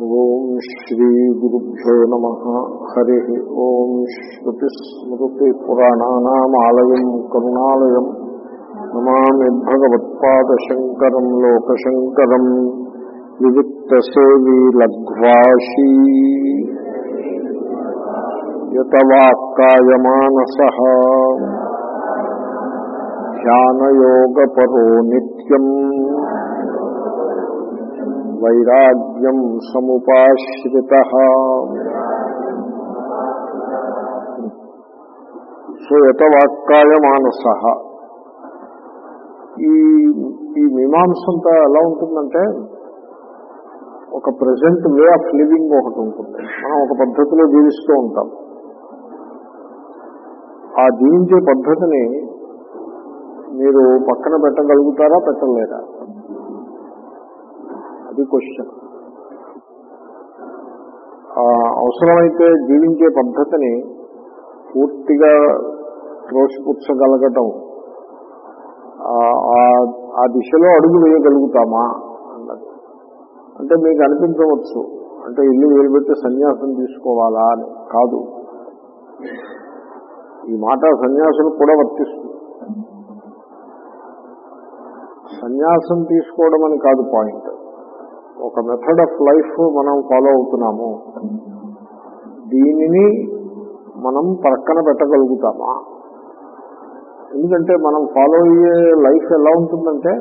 ఓం శ్రీ గురుభ్యో నమ హరి ఓం శ్రుతిస్మృతిపురాణానామాలయం కరుణాలయం నమామి భగవత్పాదశంకరం లోకశంకరం వివిక్తసేవీ లఘ్వాషీ యతవాక్కాయమానస ధ్యానయోగపరో నిత్యం వైరాగ్యం సముపాశ్రిత సో యతవాక్కాయ మానస ఈ ఈ మీమాంసంతా ఎలా ఉంటుందంటే ఒక ప్రజెంట్ వే ఆఫ్ లివింగ్ ఒకటి ఉంటుంది మనం ఒక పద్ధతిలో జీవిస్తూ ఉంటాం ఆ జీవించే పద్ధతిని మీరు పక్కన పెట్టగలుగుతారా పెట్టలేరా అది క్వశ్చన్ అవసరమైతే జీవించే పద్ధతిని పూర్తిగా త్రోసిపుచ్చగలగటం ఆ దిశలో అడుగు వేయగలుగుతామా అన్నది అంటే మీకు అనిపించవచ్చు అంటే ఇల్లు వేలుపెట్టి సన్యాసం తీసుకోవాలా అని కాదు ఈ మాట సన్యాసులకు కూడా వర్తిస్తుంది సన్యాసం తీసుకోవడం అని కాదు పాయింట్ ఒక మెథడ్ ఆఫ్ లైఫ్ మనం ఫాలో అవుతున్నాము దీనిని మనం పక్కన పెట్టగలుగుతామా ఎందుకంటే మనం ఫాలో అయ్యే లైఫ్ ఎలా ఉంటుందంటే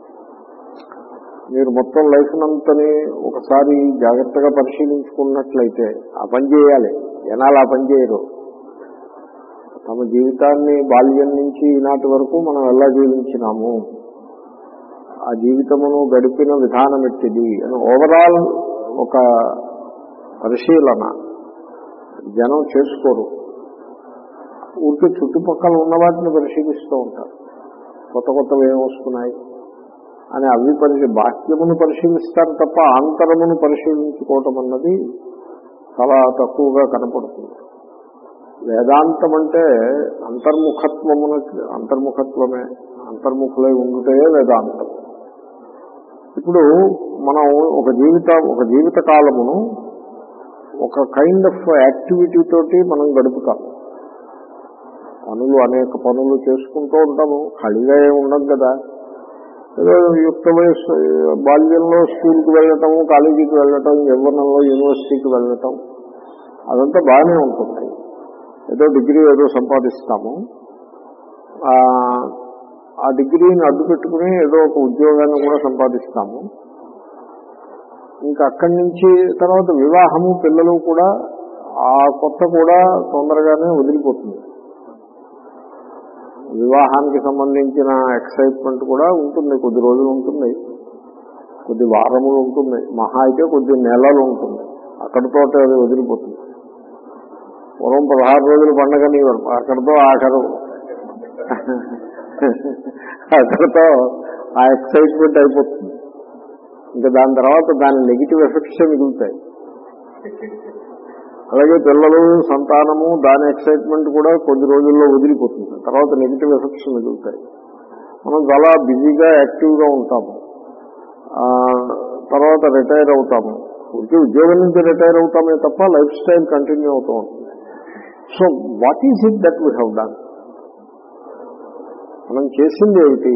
మీరు మొత్తం లైఫ్ నంతని ఒకసారి జాగ్రత్తగా పరిశీలించుకున్నట్లయితే ఆ పని చేయాలి జనాలు ఆ పని చేయరు తమ జీవితాన్ని బాల్యం నుంచి ఈనాటి వరకు మనం ఎలా జీవించినాము ఆ జీవితమును గడిపిన విధానం ఎట్టిది అని ఓవరాల్ ఒక పరిశీలన జనం చేసుకోరు ఊరికి చుట్టుపక్కల ఉన్న వాటిని పరిశీలిస్తూ ఉంటారు కొత్త కొత్తవి ఏం వస్తున్నాయి అని అవి పరిశీ బాహ్యమును పరిశీలిస్తారు తప్ప ఆంతరమును పరిశీలించుకోవటం అన్నది చాలా తక్కువగా కనపడుతుంది వేదాంతం అంటే అంతర్ముఖత్వమున అంతర్ముఖత్వమే అంతర్ముఖులై ఉండుటే వేదాంతం ఇప్పుడు మనం ఒక జీవిత ఒక జీవిత కాలమును ఒక కైండ్ ఆఫ్ యాక్టివిటీ తోటి మనం గడుపుతాము పనులు అనేక పనులు చేసుకుంటూ ఉంటాము ఖాళీగా ఏమి ఉండదు కదా ఏదో యుక్త వయస్సు బాల్యంలో స్కూల్కి వెళ్ళటం కాలేజీకి వెళ్ళటం యవ్వనంలో యూనివర్సిటీకి వెళ్ళటం అదంతా బాగానే ఉంటుంది ఏదో డిగ్రీ ఏదో సంపాదిస్తాము ఆ డిగ్రీని అడ్డు పెట్టుకుని ఏదో ఒక ఉద్యోగాన్ని కూడా సంపాదిస్తాము ఇంకా అక్కడి నుంచి తర్వాత వివాహము పిల్లలు కూడా ఆ కొత్త కూడా తొందరగానే వదిలిపోతుంది వివాహానికి సంబంధించిన ఎక్సైట్మెంట్ కూడా ఉంటుంది కొద్ది రోజులు ఉంటుంది కొద్ది వారములు ఉంటుంది మహా అయితే కొద్ది నెలలు ఉంటుంది అక్కడితో అది వదిలిపోతుంది పూర్వం పదహారు రోజులు పండగ నీవారు అక్కడితో ఆఖరు అక్కడితో ఆ ఎక్సైట్మెంట్ అయిపోతుంది ఇంకా దాని తర్వాత దాని నెగిటివ్ ఎఫెక్ట్స్ మిగులుతాయి అలాగే పిల్లలు సంతానము దాని ఎక్సైట్మెంట్ కూడా కొద్ది రోజుల్లో వదిలిపోతుంది తర్వాత నెగిటివ్ ఎఫెక్ట్స్ మిగులుతాయి మనం చాలా బిజీగా యాక్టివ్గా ఉంటాము తర్వాత రిటైర్ అవుతాము ఇంకే ఉద్యోగం నుంచి రిటైర్ అవుతామే తప్ప లైఫ్ స్టైల్ కంటిన్యూ అవుతూ ఉంటుంది so what is it that we have done మనం చేసింది ఏమిటి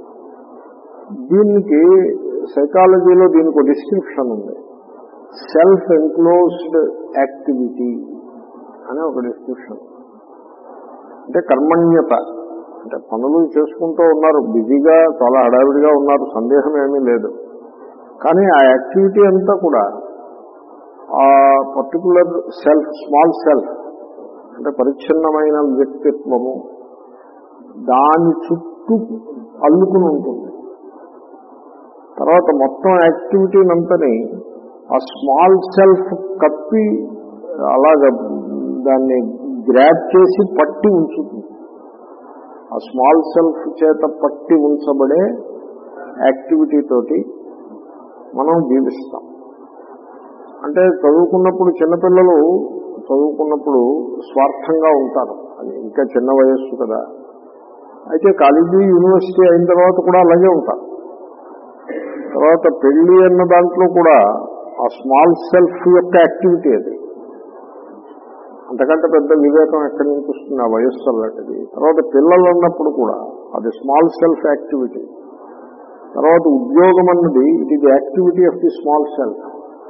దీనికి సైకాలజీలో దీనికి ఒక డిస్క్రిప్షన్ ఉంది సెల్ఫ్ ఎన్క్లోజ్డ్ యాక్టివిటీ అనే ఒక డిస్క్రిప్షన్ అంటే కర్మణ్యత అంటే పనులు చేసుకుంటూ ఉన్నారు బిజీగా చాలా హడావిడిగా ఉన్నారు సందేహం ఏమీ లేదు కానీ ఆ యాక్టివిటీ అంతా కూడా ఆ పర్టికులర్ సెల్ఫ్ స్మాల్ సెల్ఫ్ అంటే పరిచ్ఛిన్నమైన వ్యక్తిత్వము దాని చుట్టూ అల్లుకుని ఉంటుంది తర్వాత మొత్తం యాక్టివిటీని అంతని ఆ స్మాల్ సెల్ఫ్ కప్పి అలాగ దాన్ని గ్రాప్ చేసి పట్టి ఉంచుతుంది ఆ స్మాల్ సెల్ఫ్ చేత పట్టి ఉంచబడే యాక్టివిటీ తోటి మనం జీవిస్తాం అంటే చదువుకున్నప్పుడు చిన్నపిల్లలు చదువుకున్నప్పుడు స్వార్థంగా ఉంటారు అది ఇంకా చిన్న వయస్సు కదా అయితే కాలేజీ యూనివర్సిటీ అయిన తర్వాత కూడా అలాగే ఉంటారు తర్వాత పెళ్లి అన్న దాంట్లో కూడా ఆ స్మాల్ సెల్ఫ్ యొక్క యాక్టివిటీ అది అంతకంటే పెద్ద వివేకం ఎక్కడి నుంచి వస్తుంది ఆ వయస్సు అలాంటిది తర్వాత పిల్లలు ఉన్నప్పుడు కూడా అది స్మాల్ సెల్ఫ్ యాక్టివిటీ తర్వాత ఉద్యోగం అన్నది it is activity of the small self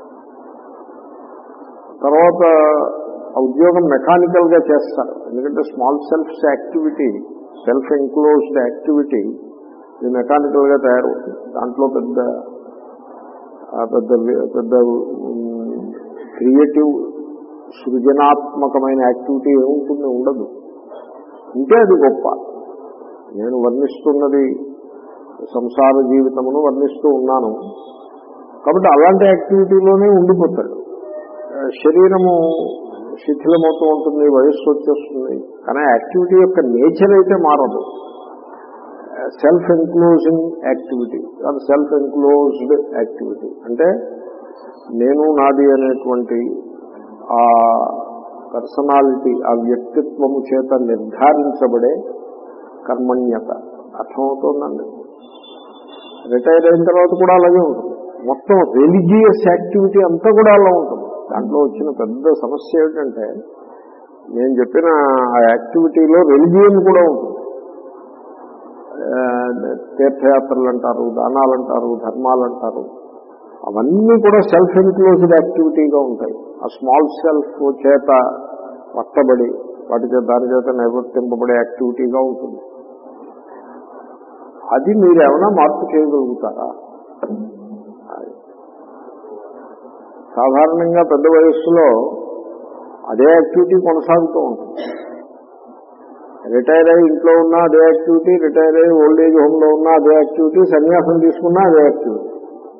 తర్వాత ఆ ఉద్యోగం మెకానికల్ గా చేస్తారు ఎందుకంటే small selves activity self enclosed activity ఇది మెకానికల్ గా తయారవుతుంది దాంట్లో పెద్ద ఆ పెద్ద పెద్ద క్రియేటివ్ సృజనాత్మకమైన యాక్టివిటీ ఏముంటుంది ఉండదు ఉంటే అది గొప్ప నేను వర్ణిస్తున్నది సంసార జీవితమును వర్ణిస్తూ ఉన్నాను కాబట్టి అలాంటి యాక్టివిటీలోనే ఉండిపోతాడు ఆ, శరీరము శిథిలమవుతూ ఉంటుంది వయస్సు వచ్చేస్తుంది కానీ యాక్టివిటీ యొక్క నేచర్ అయితే మారదు సెల్ఫ్ ఎన్క్లోజింగ్ యాక్టివిటీ అది సెల్ఫ్ ఎన్క్లోజ్డ్ యాక్టివిటీ అంటే నేను నాది అనేటువంటి ఆ పర్సనాలిటీ ఆ వ్యక్తిత్వము చేత నిర్ధారించబడే కర్మణ్యత అర్థమవుతోందండి రిటైర్ అయిన తర్వాత కూడా అలాగే ఉంటుంది మొత్తం రిలీజియస్ యాక్టివిటీ అంతా కూడా అలా ఉంటుంది దాంట్లో వచ్చిన పెద్ద సమస్య ఏమిటంటే నేను చెప్పిన ఆ యాక్టివిటీలో రిలిజియన్ కూడా ఉంటుంది ఆ, తీర్థయాత్రలు అంటారు దానాలు అంటారు ధర్మాలు అంటారు అవన్నీ కూడా సెల్ఫ్ ఎన్క్లోజ్డ్ యాక్టివిటీగా ఉంటాయి ఆ స్మాల్ సెల్ఫ్ చేత పట్టబడి వాటి చేత దాని చేత నిర్వర్తింపబడే యాక్టివిటీగా ఉంటుంది అది మీరు ఏమైనా మార్పు చేయగలుగుతారా అది. సాధారణంగా పెద్ద వయస్సులో అదే యాక్టివిటీ కొనసాగుతూ ఉంటుంది రిటైర్ అయ్యి ఇంట్లో ఉన్నా అదే యాక్టివిటీ రిటైర్ అయ్యి ఓల్డ్ ఏజ్ హోమ్ లో ఉన్నా అదే యాక్టివిటీ సన్యాసం తీసుకున్నా అదే యాక్టివిటీ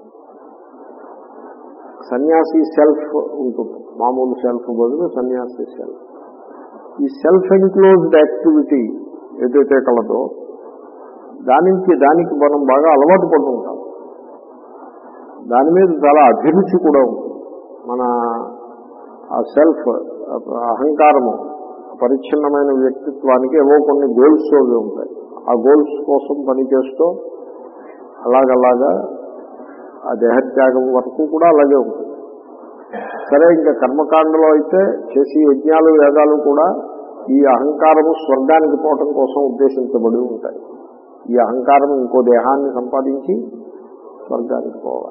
సన్యాసి సెల్ఫ్ ఉంటుంది మామూలు సెల్ఫ్ బదులు సన్యాసి సెల్ఫ్ ఈ సెల్ఫ్ ఎన్క్లోజ్డ్ యాక్టివిటీ ఏదైతే కలదో దానికి దానికి మనం బాగా అలవాటు పడుతూ ఉంటాం దాని మీద చాలా అభిరుచి కూడా ఉంటుంది మన ఆ సెల్ఫ్ అహంకారము పరిచ్ఛిన్నమైన వ్యక్తిత్వానికి ఏవో కొన్ని గోల్స్ అవి ఉంటాయి ఆ గోల్స్ కోసం పనిచేస్తూ అలాగలాగా ఆ దేహత్యాగం వరకు కూడా అలాగే ఉంటుంది సరే ఇంకా కర్మకాండలో అయితే చేసి యజ్ఞాలు వేదాలు కూడా ఈ అహంకారము స్వర్గానికి పోవటం కోసం ఉద్దేశించబడి ఉంటాయి ఈ అహంకారం ఇంకో దేహాన్ని సంపాదించి స్వర్గానికి పోవాలి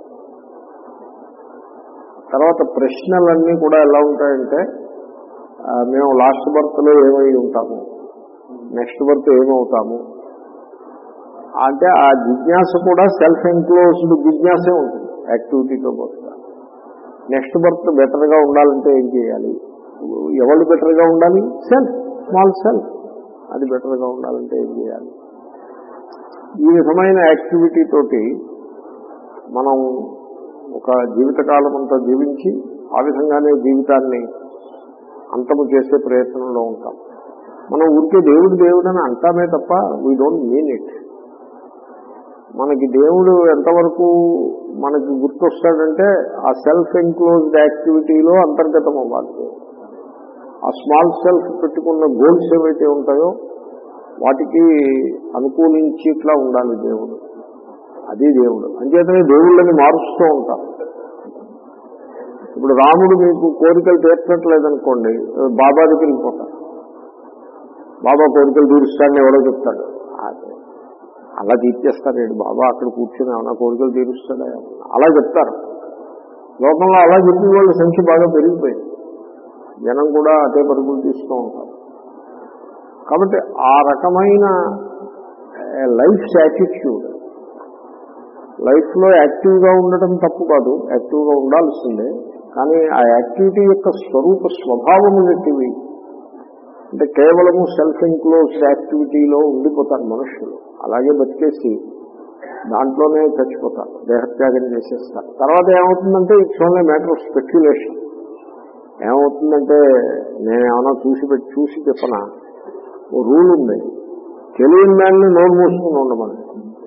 తర్వాత ప్రశ్నలన్నీ కూడా ఎలా ఉంటాయంటే ఆ, మేము లాస్ట్ బర్త్ లో ఏమై ఉంటాము నెక్స్ట్ బర్త్ ఏమవుతాము అంటే ఆ జిజ్ఞాస కూడా సెల్ఫ్ ఎంక్లోజ్డ్ జిజ్ఞాసే ఉంటుంది యాక్టివిటీతో పాటుగా నెక్స్ట్ బర్త్ బెటర్ గా ఉండాలంటే ఏం చేయాలి ఎవరు బెటర్ గా ఉండాలి సెల్ఫ్ స్మాల్ సెల్ఫ్ అది బెటర్ గా ఉండాలంటే ఏం చేయాలి ఈ విధమైన యాక్టివిటీ తోటి మనం ఒక జీవితకాలం అంతా జీవించి ఆ విధంగానే జీవితాన్ని అంతము చేసే ప్రయత్నంలో ఉంటాం మనం ఊరికే దేవుడు దేవుడు అని అంటామే తప్ప వీ డోంట్ మీన్ ఇట్ మనకి దేవుడు ఎంతవరకు మనకి గుర్తొస్తాడంటే ఆ సెల్ఫ్ ఎంక్లోజ్డ్ యాక్టివిటీలో అంతర్గతం అవ్వాలి ఆ స్మాల్ సెల్ఫ్ పెట్టుకున్న గోల్స్ ఏవైతే ఉంటాయో వాటికి అనుకూలించి ఇట్లా ఉండాలి దేవుడు అది దేవుడు అంచేతనే దేవుళ్ళని మారుస్తూ ఉంటాం ఇప్పుడు రాముడు మీకు కోరికలు తీర్చట్లేదనుకోండి బాబా దగ్గరికి పోతారు బాబా కోరికలు తీరుస్తాడని ఎవడో చెప్తాడు అదే అలా తీర్చేస్తారేంటి బాబా అక్కడ కూర్చొని ఏమన్నా కోరికలు తీరుస్తాడా ఏమన్నా అలా చెప్తారు లోకంలో అలా చెప్పిన వాళ్ళ సంఖ్య బాగా పెరిగిపోయింది జనం కూడా అదే పరుగులు తీస్తూ ఉంటారు కాబట్టి ఆ రకమైన లైఫ్ యాటిట్యూడ్ లైఫ్ లో యాక్టివ్ గా ఉండటం తప్పు కాదు యాక్టివ్ గా ఉండాల్సిందే కానీ ఆ యాక్టివిటీ యొక్క స్వరూప స్వభావము గట్టివి అంటే కేవలము సెల్ఫ్ ఎంక్లోజ్ యాక్టివిటీలో ఉండిపోతారు మనుషులు అలాగే బతికేసి దాంట్లోనే చచ్చిపోతారు దేహత్యాగం చేసేస్తారు తర్వాత ఏమవుతుందంటే it's only matter of speculation ఏమవుతుందంటే నేను ఏమైనా చూసి పెట్టి చూసి చెప్పనా ఓ రూల్ ఉంది తెలియని దాన్ని నోరు మూసుకుని ఉండమని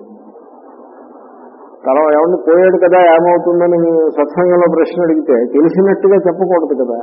తర్వాత ఏమన్నా పోయాడు కదా ఏమవుతుందని సత్సంగంలో ప్రశ్న అడిగితే తెలిసినట్టుగా చెప్పకూడదు కదా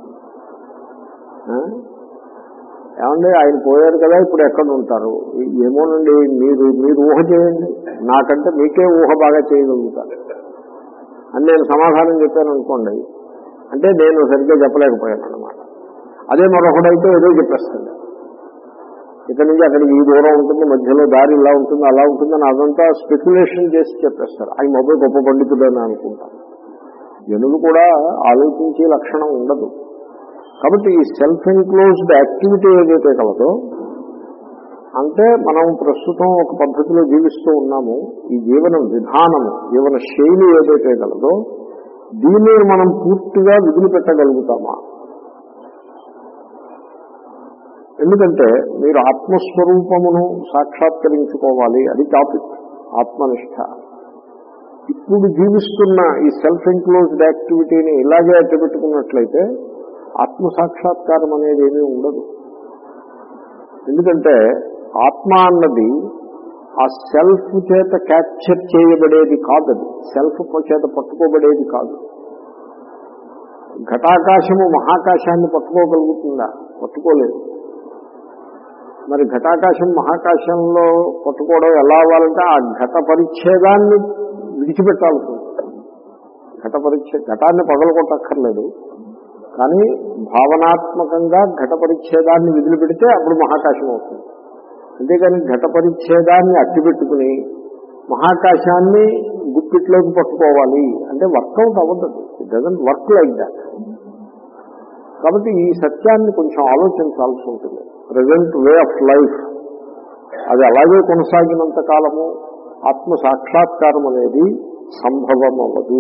ఆ? ఏమండి ఆయన పోయారు కదా ఇప్పుడు ఎక్కడ ఉంటారు ఏమోనండి మీరు మీరు ఊహ చేయండి నాకంటే మీకే ఊహ బాగా చేయగలుగుతారు అని నేను సమాధానం చెప్పాను అనుకోండి అంటే నేను సరిగ్గా చెప్పలేకపోయాను అనమాట అదే మరొకడైతే ఏదో చెప్పేస్తాడు ఇక్కడి నుంచి అక్కడికి ఈ దూరం ఉంటుంది మధ్యలో దారి ఇలా ఉంటుంది అలా ఉంటుందని అదంతా స్పెక్యులేషన్ చేసి చెప్పేస్తారు ఆయన మొబైల్ గొప్ప పండితుడని అనుకుంటాను జనులు కూడా ఆలోచించే లక్షణం ఉండదు కాబట్టి ఈ సెల్ఫ్ ఎన్క్లోజ్డ్ యాక్టివిటీ ఏదైతే కలదో అంటే మనం ప్రస్తుతం ఒక పద్ధతిలో జీవిస్తూ ఉన్నాము ఈ జీవన విధానము జీవన శైలి ఏదైతే కలదో దీన్ని మనం పూర్తిగా వదిలిపెట్టగలుగుతామా ఎందుకంటే మీరు ఆత్మస్వరూపమును సాక్షాత్కరించుకోవాలి అది టాపిక్ ఆత్మనిష్ట ఇప్పుడు జీవిస్తున్న ఈ సెల్ఫ్ ఎంక్లోజ్డ్ యాక్టివిటీని ఇలాగే అట్టబెట్టుకున్నట్లయితే ఆత్మ సాక్షాత్కారం అనేది ఏమీ ఉండదు ఎందుకంటే ఆత్మ అన్నది ఆ సెల్ఫ్ చేత క్యాప్చర్ చేయబడేది కాదు అది సెల్ఫ్ చేత పట్టుకోబడేది కాదు ఘటాకాశము మహాకాశాన్ని పట్టుకోగలుగుతుందా పట్టుకోలేదు మరి ఘటాకాశం మహాకాశంలో పట్టుకోవడం ఎలా అవ్వాలంటే ఆ ఘట పరిచ్ఛేదాన్ని విడిచిపెట్టాల్సి ఉంటుంది ఘట పరిచ్ఛే ఘటాన్ని పగలగొట్టక్కర్లేదు కానీ భావనాత్మకంగా ఘట పరిచ్ఛేదాన్ని విదిలిపెడితే అప్పుడు మహాకాశం అవుతుంది అంతేగాని ఘట పరిచ్ఛేదాన్ని అట్టిపెట్టుకుని మహాకాశాన్ని గుప్పిట్లోకి పట్టుకోవాలి అంటే వర్కౌట్ అవ్వదు it doesn't work like that కాబట్టి ఈ సత్యాన్ని కొంచెం ఆలోచించాల్సి ఉంటుంది ప్రజెంట్ వే ఆఫ్ లైఫ్ అది అలాగే కొనసాగినంత కాలము ఆత్మ సాక్షాత్కారం అనేది సంభవం అవ్వదు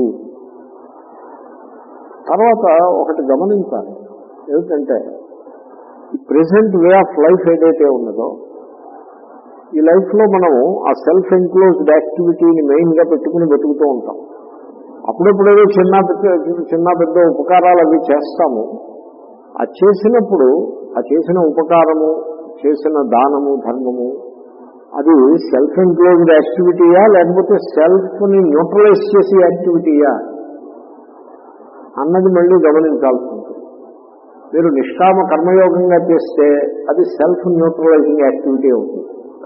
తర్వాత ఒకటి గమనించాలి ఏమిటంటే ఈ ప్రెసెంట్ వే ఆఫ్ లైఫ్ ఏదైతే ఉన్నదో ఈ లైఫ్ లో మనము ఆ సెల్ఫ్ ఎంక్లోజ్డ్ యాక్టివిటీని మెయిన్ గా పెట్టుకుని బతుకుతూ ఉంటాం అప్పుడప్పుడు ఏదో చిన్న పెద్ద చిన్న పెద్ద ఉపకారాలు అవి చేస్తాము ఆ చేసినప్పుడు ఆ చేసిన ఉపకారము చేసిన దానము ధర్మము అది సెల్ఫ్ ఎంక్లోజ్డ్ యాక్టివిటీయా లేకపోతే సెల్ఫ్ ని న్యూట్రలైజ్ చేసే యాక్టివిటీయా అన్నది మళ్ళీ గమనించాల్సి ఉంటుంది మీరు నిష్కామ కర్మయోగంగా చేస్తే అది సెల్ఫ్ న్యూట్రలైజింగ్ యాక్టివిటీ అవుతుంది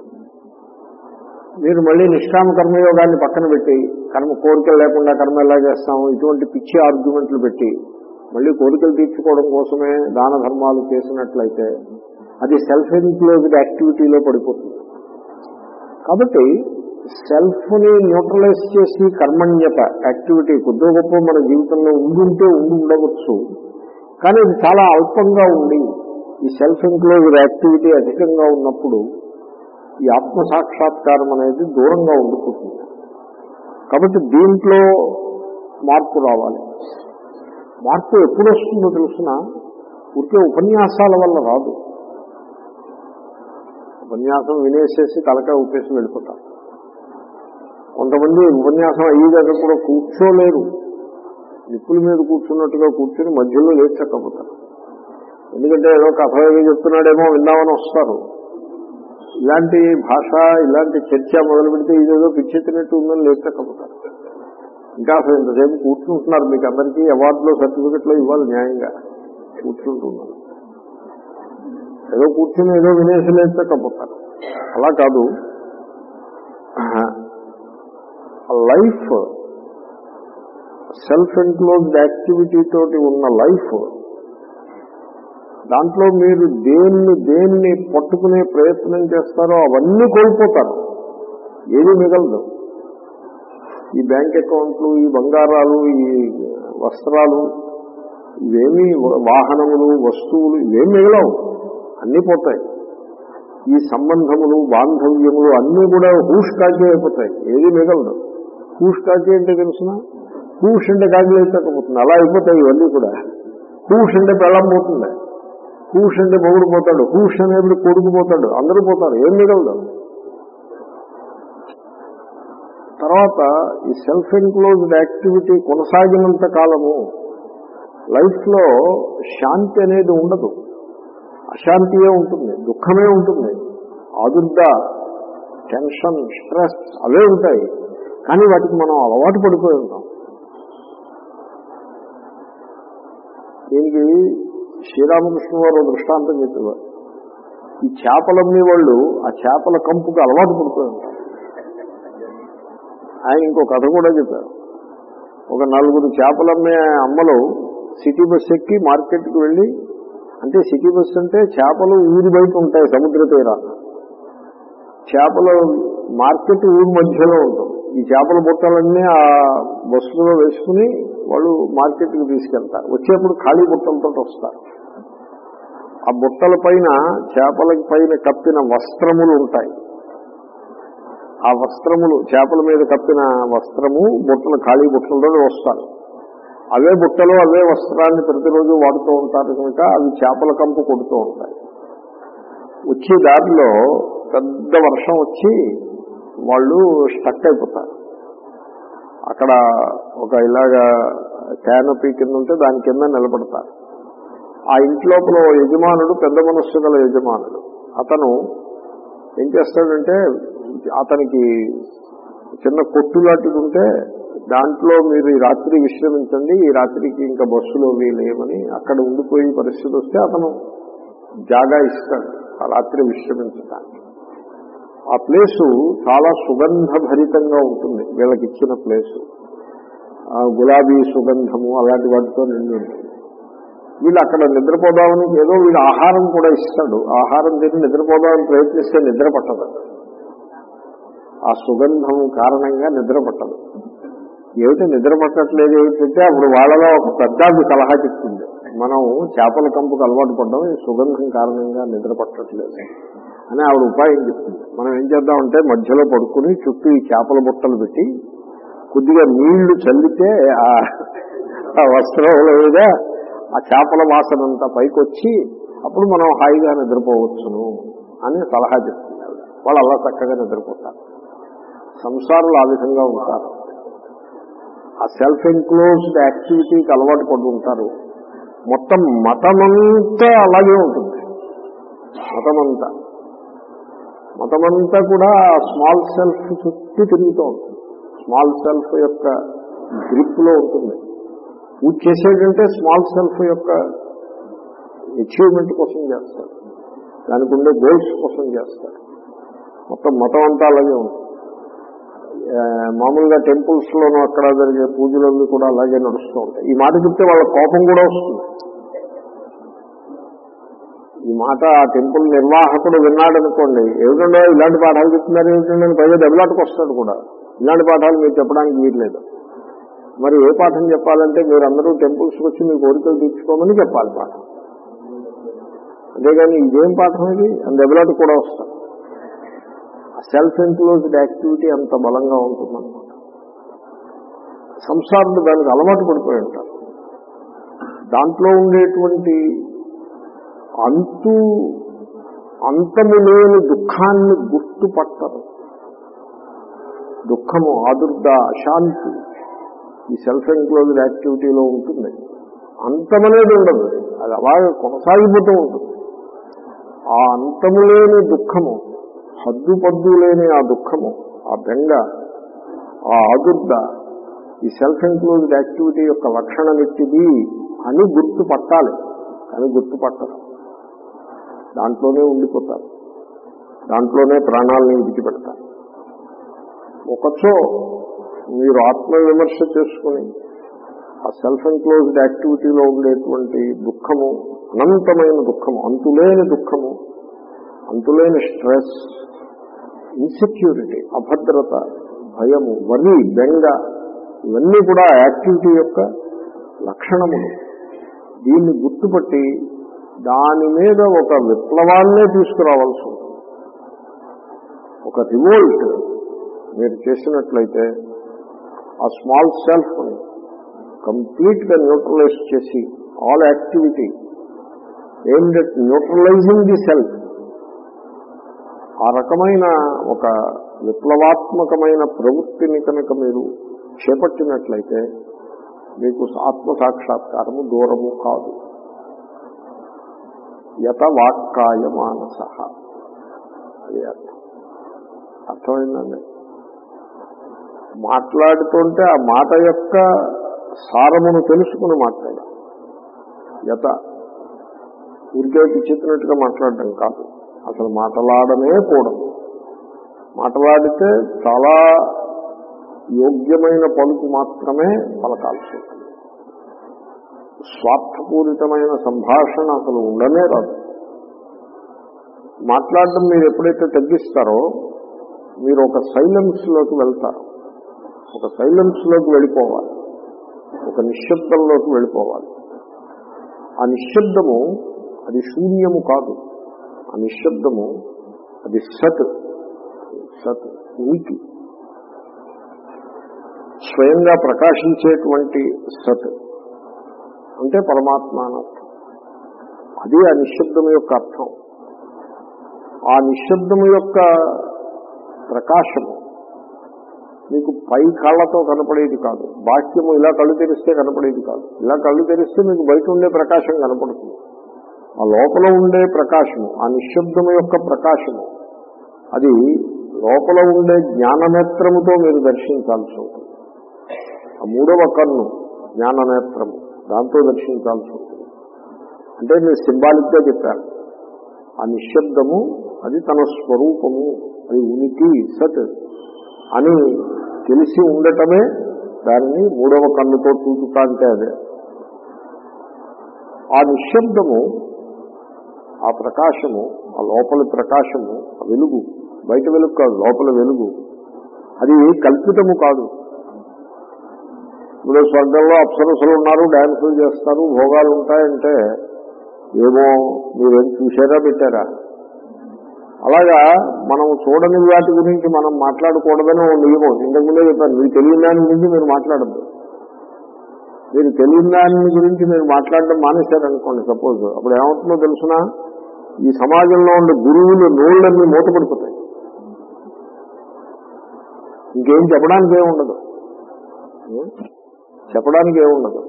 మీరు మళ్ళీ నిష్కామ కర్మయోగాన్ని పక్కన పెట్టి కర్మ కోరికలు లేకుండా కర్మ ఎలా చేస్తాము ఇటువంటి పిచ్చి ఆర్గ్యుమెంట్లు పెట్టి మళ్ళీ కోరికలు తీర్చుకోవడం కోసమే దాన ధర్మాలు చేసినట్లయితే అది సెల్ఫ్ ఎన్క్లోజ్డ్ యాక్టివిటీలో పడిపోతుంది కాబట్టి సెల్ఫ్ ని న్యూట్రలైజ్ చేసి కర్మణ్యత యాక్టివిటీ కొద్ది గొప్ప మన జీవితంలో ఉండుంటే ఉండి ఉండవచ్చు కానీ ఇది చాలా అల్పంగా ఉండి ఈ సెల్ఫ్ ఎంక్లోజ్డ్ యాక్టివిటీ అధికంగా ఉన్నప్పుడు ఈ ఆత్మ సాక్షాత్కారం అనేది దూరంగా ఉండిపోతుంది కాబట్టి దీంట్లో మార్పు రావాలి మార్పు ఎప్పుడు వస్తుందో తెలుసిన ఊరికే ఉపన్యాసాల వల్ల రాదు ఉపన్యాసం వినేసేసి తలకాయ ఉప్పేసి వెళ్ళిపోతారు కొంతమంది ఉపన్యాసం అయ్యేదాకా కూడా కూర్చోలేరు నిప్పుల మీద కూర్చున్నట్టుగా కూర్చొని మధ్యలో లేచకపోతారు ఎందుకంటే ఏదో కథ ఏదో చెప్తున్నాడేమో విందామని వస్తారు ఇలాంటి భాష ఇలాంటి చర్చ మొదలు పెడితే ఇదేదో పిచ్చెత్తినట్టు ఉందని లేచకపోతారు ఇంకా అసలు ఇంతసేపు కూర్చుంటున్నారు మీకు అందరికీ అవార్డులో సర్టిఫికెట్లో ఇవ్వాలి న్యాయంగా కూర్చుంటున్నారు ఏదో కూర్చుని ఏదో వినేసి లేచకపోతారు అలా కాదు లైఫ్ సెల్ఫ్ ఎన్క్లోజ్డ్ యాక్టివిటీ తోటి ఉన్న లైఫ్ దాంట్లో మీరు దేన్ని దేన్ని పట్టుకునే ప్రయత్నం చేస్తారో అవన్నీ కోల్పోతారు ఏది మిగలదు ఈ బ్యాంక్ అకౌంట్లు ఈ బంగారాలు ఈ వస్త్రాలు ఇవేమీ వాహనములు వస్తువులు ఇవేం మిగలవు అన్నీ పోతాయి ఈ సంబంధములు బాంధవ్యములు అన్నీ కూడా హూష్ కాకి అయిపోతాయి ఏది మిగలదు హూష్ కాకి అంటే తెలుసిన హూష్ అంటే కాకి లేకపోతుంది అలా అయిపోతాయి ఇవన్నీ కూడా హూష్ అంటే పెళ్ళం పోతుంది హూష్ అంటే మొగుడు పోతాడు హూష్ అనేప్పుడు కొడుకు పోతాడు అందరూ పోతారు ఏం మిగలదు తర్వాత ఈ సెల్ఫ్ ఎన్క్లోజ్డ్ యాక్టివిటీ కొనసాగినంత కాలము లైఫ్ లో శాంతి అనేది ఉండదు అశాంతియే ఉంటుంది దుఃఖమే ఉంటుంది ఆదుర్ద టెన్షన్ స్ట్రెస్ అవే ఉంటాయి కానీ వాటికి మనం అలవాటు పడిపోయి ఉంటాం దీనికి శ్రీరామకృష్ణ వారు దృష్టాంతం చెప్పేవారు ఈ చేపలమ్మే వాళ్ళు ఆ చేపల కంపుకి అలవాటు పడిపోయి ఉంటారు ఆయన ఇంకో కథ కూడా చెప్పారు ఒక నలుగురు చేపలు అమ్మే అమ్మలు సిటీ బస్ ఎక్కి మార్కెట్కి వెళ్ళి అంటే సిటీ బస్ అంటే చేపలు ఊరి బయట ఉంటాయి సముద్ర తీరాన చేపల మార్కెట్ ఊరి మధ్యలో ఉంటుంది ఈ చేపల బుట్టలన్నీ ఆ బస్సులో వేసుకుని వాళ్ళు మార్కెట్కి తీసుకెళ్తారు వచ్చేప్పుడు ఖాళీ బుట్టలతో వస్తారు ఆ బుట్టల పైన చేపల పైన కప్పిన వస్త్రములు ఉంటాయి ఆ వస్త్రములు చేపల మీద కప్పిన వస్త్రము బుట్టలు ఖాళీ బుట్టలతో వస్తారు అవే బుట్టలు అవే వస్త్రాన్ని ప్రతిరోజు వాడుతూ ఉంటారు కనుక అవి చేపల కంపు కొడుతూ ఉంటాయి వచ్చే దారిలో పెద్ద వర్షం వచ్చి వాళ్ళు స్టక్ అయిపోతారు అక్కడ ఒక ఇలాగా క్యానపీ కింద ఉంటే దాని కింద నిలబడతారు ఆ ఇంట్లోపల ఓ యజమానుడు పెద్ద మనస్సు గల యజమానుడు అతను ఏం చేస్తాడంటే అతనికి చిన్న కొట్టు లాంటిది ఉంటే దాంట్లో మీరు ఈ రాత్రి విశ్రమించండి ఈ రాత్రికి ఇంకా బస్సులో వీలేమని అక్కడ ఉండిపోయే పరిస్థితి వస్తే అతను జాగా ఇస్తాడు ఆ రాత్రి విశ్రమించడానికి ఆ ప్లేసు చాలా సుగంధ భరితంగా ఉంటుంది వీళ్ళకి ఇచ్చిన ప్లేసు ఆ గులాబీ సుగంధము అలాంటి వాటితో నిండి ఉంటుంది వీళ్ళు అక్కడ నిద్రపోదామని ఏదో వీళ్ళు ఆహారం కూడా ఇస్తాడు ఆహారం తిని నిద్రపోదామని ప్రయత్నిస్తే నిద్ర పట్టదు ఆ సుగంధం కారణంగా నిద్ర పట్టదు ఏమిటి నిద్ర పట్టట్లేదు ఏమిటంటే అప్పుడు వాళ్ళలో ఒక పెద్దాది సలహా చెప్తుంది మనం చేపల కంపుకు అలవాటు పడ్డాం ఈ సుగంధం కారణంగా నిద్ర పట్టట్లేదు అని ఆవిడ ఉపాయం చెప్తుంది మనం ఏం చేద్దామంటే మధ్యలో పడుకుని చుట్టూ ఈ చేపల బుట్టలు పెట్టి కొద్దిగా నీళ్లు చల్లితే ఆ ఆ వస్త్రంలో మీద ఆ చేపల వాసన అంతా పైకొచ్చి అప్పుడు మనం హాయిగా నిద్రపోవచ్చును అని సలహా చెప్తుంది ఆవిడ. వాళ్ళు అలా చక్కగా నిద్రపోతారు సంసారులు ఆ విధంగా ఉంటారు ఆ సెల్ఫ్ ఎంక్లోజ్డ్ యాక్టివిటీకి అలవాటు పడి ఉంటారు మొత్తం మతమంతా అలాగే ఉంటుంది మతమంతా మతమంతా కూడా స్మాల్ సెల్ఫ్ చుట్టూ తిరుగుతూ ఉంటుంది స్మాల్ సెల్ఫ్ యొక్క గ్రిప్ లో ఉంటుంది పూజ చేసేటంటే స్మాల్ సెల్ఫ్ యొక్క అచీవ్మెంట్ కోసం చేస్తారు దానికి ఉండే గోల్స్ కోసం చేస్తారు మొత్తం మతం అంతా అలాగే ఉంటుంది ఆ, మామూలుగా టెంపుల్స్ లోనూ అక్కడ జరిగే పూజలన్నీ కూడా అలాగే నడుస్తూ ఉంటాయి ఈ మాట చెప్తే వాళ్ళ కోపం కూడా వస్తుంది ఈ మాట ఆ టెంపుల్ నిర్వాహకుడు విన్నాడు అనుకోండి ఏమిటండో ఇలాంటి పాఠాలు చెప్తున్నారు ఏమిటండి అని పైగా దెబ్బలాటకు వస్తాడు కూడా ఇలాంటి పాఠాలు మీరు చెప్పడానికి వీల్లేదు మరి ఏ పాఠం చెప్పాలంటే మీరు అందరూ టెంపుల్స్కి వచ్చి మీ కోరికలు తీర్చుకోమని చెప్పాలి పాఠం అంతేగాని ఇదేం పాఠం ఇది అని దెబ్బలాట కూడా వస్తాడు సెల్ఫ్ ఎంక్లోజ్డ్ యాక్టివిటీ అంత బలంగా ఉంటుందన్నమాట సంసారులు దానికి అలవాటు పడిపోయి ఉంటారు దాంట్లో ఉండేటువంటి అంతు అంతము లేని దుఃఖాన్ని గుర్తుపట్టరు దుఃఖము ఆదుర్ద అశాంతి ఈ సెల్ఫ్ ఎంక్లోజ్డ్ యాక్టివిటీలో ఉంటుంది అంతమనేది ఉండదు అది అలాగే కొనసాగిపోతూ ఉంటుంది ఆ అంతము లేని దుఃఖము హద్దు పద్దు లేని ఆ దుఃఖము ఆ బెంగ ఆ ఆదుర్ద ఈ సెల్ఫ్ ఎంక్లోజ్డ్ యాక్టివిటీ యొక్క లక్షణమిట్టిది అని గుర్తుపట్టాలి కానీ గుర్తుపట్టరు దాంట్లోనే ఉండిపోతారు దాంట్లోనే ప్రాణాలను విడిచిపెడతారు ఒకచో మీరు ఆత్మ విమర్శ చేసుకుని ఆ సెల్ఫ్ ఎంక్లోజ్డ్ యాక్టివిటీలో ఉండేటువంటి దుఃఖము అనంతమైన దుఃఖము అంతులేని దుఃఖము అంతులేని స్ట్రెస్ ఇన్సెక్యూరిటీ అభద్రత భయము వరి బెంగ ఇవన్నీ కూడా యాక్టివిటీ యొక్క లక్షణములు దీన్ని గుర్తుపట్టి దాని మీద ఒక విప్లవాన్నే తీసుకురావాల్సి ఉంటుంది ఒక రివోల్ట్ మీరు చేసినట్లయితే ఆ స్మాల్ సెల్ఫ్ కంప్లీట్ గా న్యూట్రలైజ్ చేసి all activity aimed at neutralising the self ఆ రకమైన ఒక విప్లవాత్మకమైన ప్రవృత్తిని కనుక మీరు చేపట్టినట్లయితే మీకు ఆత్మ సాక్షాత్కారము దూరము కాదు యత వాక్కాయ మానస అది అర్థం అర్థమైందండి మాట్లాడుతుంటే ఆ మాట యొక్క సారమును తెలుసుకుని మాట్లాడాలి యత ఊరికే చెప్పినట్టుగా మాట్లాడడం కాదు అసలు మాట్లాడనే కూడదు మాట్లాడితే చాలా యోగ్యమైన పలుకు మాత్రమే పలకాల్సి ఉంటుంది స్వార్థపూరితమైన సంభాషణ అసలు ఉండనే రాదు మాట్లాడడం మీరు ఎప్పుడైతే తగ్గిస్తారో మీరు ఒక సైలెన్స్ లోకి వెళ్తారు ఒక సైలెన్స్ లోకి వెళ్ళిపోవాలి ఒక నిశ్శబ్దంలోకి వెళ్ళిపోవాలి ఆ నిశ్శబ్దము అది శూన్యము కాదు ఆ నిశ్శబ్దము అది సత్ సత్ ఉనికి స్వయంగా ప్రకాశించేటువంటి సత్ అంటే పరమాత్మ అని అర్థం అది ఆ నిశ్శబ్దం యొక్క అర్థం ఆ నిశ్శబ్దము యొక్క ప్రకాశము మీకు పై కళ్ళతో కనపడేది కాదు బాహ్యము ఇలా కళ్ళు తెరిస్తే కనపడేది కాదు ఇలా కళ్ళు తెరిస్తే మీకు బయట ఉండే ప్రకాశం కనపడుతుంది ఆ లోపల ఉండే ప్రకాశము ఆ నిశ్శబ్దము యొక్క ప్రకాశము అది లోపల ఉండే జ్ఞాననేత్రముతో మీరు దర్శించాల్సి ఉంటుంది ఆ మూడవ కన్ను జ్ఞాననేత్రము దాంతో దర్శించాల్సి ఉంటుంది అంటే నేను సింబాలిక్ గా చెప్పాను ఆ నిశ్శబ్దము అది తన స్వరూపము అది ఉనికి సత్ అని తెలిసి ఉండటమే దానిని మూడవ కన్నుతో చూచుతా అంటే అదే ఆ నిశ్శబ్దము ఆ ప్రకాశము ఆ లోపలి ప్రకాశము ఆ వెలుగు బయట వెలుగు కాదు లోపల వెలుగు అది కల్పితము కాదు ఇప్పుడు స్వర్గంలో అప్సరసులు ఉన్నారు డాన్సులు చేస్తారు భోగాలు ఉంటాయంటే ఏమో మీరేం చూసారా పెట్టారా అలాగా మనం చూడని వాటి గురించి మనం మాట్లాడకూడదని ఓ నియమం ఇంతకుముందే చెప్పాను మీకు తెలియని దాని గురించి మీరు మాట్లాడద్దు మీరు తెలియని దాని గురించి మీరు మాట్లాడడం మానేశారనుకోండి సపోజ్ అప్పుడు ఏమవుతుందో తెలుసునా ఈ సమాజంలో ఉండే గురువులు నోళ్ళన్నీ మూతపడిపోతాయి ఇంకేం చెప్పడానికి ఏముండదు చెప్పడానికి ఏముండదు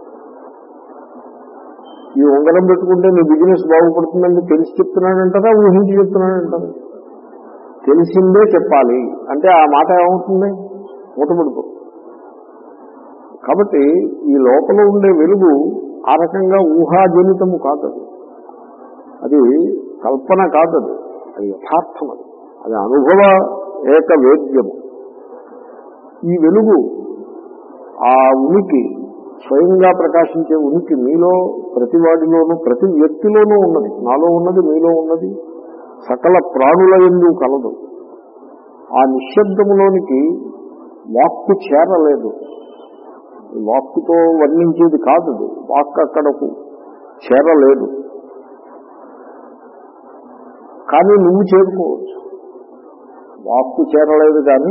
ఈ ఉంగరం పెట్టుకుంటే నీ బిజినెస్ బాగుపడుతుందని తెలిసి చెప్తున్నాడంటారా ఊహించి చెప్తున్నాడంటారా తెలిసిందే చెప్పాలి అంటే ఆ మాట ఏమవుతుంది మూతపడిపో కాబట్టి ఈ లోపల ఉండే వెలుగు ఆ రకంగా ఊహాజనితము కాదది అది కల్పన కాదది అది యథార్థం అది అది అనుభవ ఏక వేద్యము ఈ వెలుగు ఆ ఉనికి స్వయంగా ప్రకాశించే ఉనికి మీలో ప్రతి వాడిలోనూ ప్రతి వ్యక్తిలోనూ ఉన్నది నాలో ఉన్నది మీలో ఉన్నది సకల ప్రాణుల ఎందు కలదు ఆ నిశ్శబ్దములోనికి వాక్కు చేరలేదు వాక్కుతో వర్ణించేది కాదు అది వాక్ అక్కడకు చేరలేదు కానీ నువ్వు చేరుకోవచ్చు వాక్కు చేరలేదు కానీ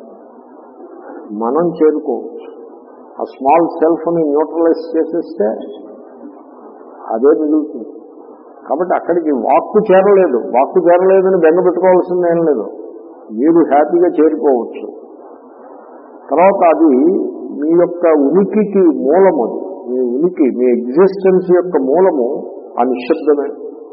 మనం చేరుకోవచ్చు ఆ స్మాల్ సెల్ఫ్ ని న్యూట్రలైజ్ చేసేస్తే అదే మిగులుతుంది కాబట్టి అక్కడికి వాక్కు చేరలేదు వాక్కు చేరలేదని బెంగ పెట్టుకోవాల్సిందేం లేదు మీరు హ్యాపీగా చేరుకోవచ్చు తర్వాత అది మీ యొక్క ఉనికికి మూలము అది మీ ఉనికి మీ ఎగ్జిస్టెన్స్ యొక్క మూలము ఆ నిశ్శబ్దమే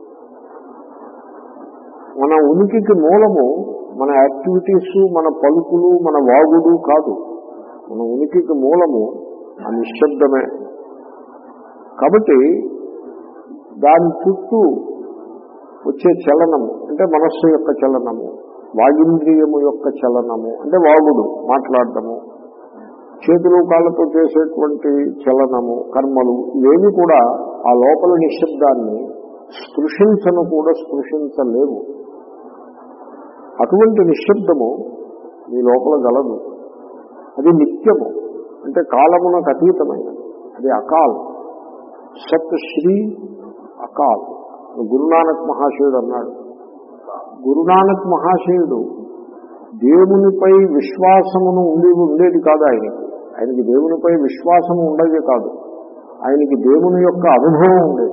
మన ఉనికికి మూలము మన యాక్టివిటీస్ మన పలుకులు మన వాగుడు కాదు మన ఉనికికి మూలము ఆ నిశ్శబ్దమే కాబట్టి దాని చుట్టూ వచ్చే చలనము అంటే మనస్సు యొక్క చలనము వాగింద్రియము యొక్క చలనము అంటే వాగుడు మాట్లాడటము చేతులు కాళ్ళతో చేసేటువంటి చలనము కర్మలు ఇవేవి కూడా ఆ లోపల నిశ్శబ్దాన్ని స్పృశించను కూడా స్పృశించలేవు అటువంటి నిశ్శబ్దము మీ లోపల గలదు అది నిత్యము అంటే కాలమునకు అతీతమైనది అది అకాల్ సత్ శ్రీ అకాల్ గురునానక్ మహాశయుడు అన్నాడు గురునానక్ మహాశయుడు దేవునిపై విశ్వాసమును ఉండి ఉండేది కాదు ఆయనకి ఆయనకి దేవునిపై విశ్వాసము ఉండేది కాదు ఆయనకి దేవుని యొక్క అనుభవం ఉండేది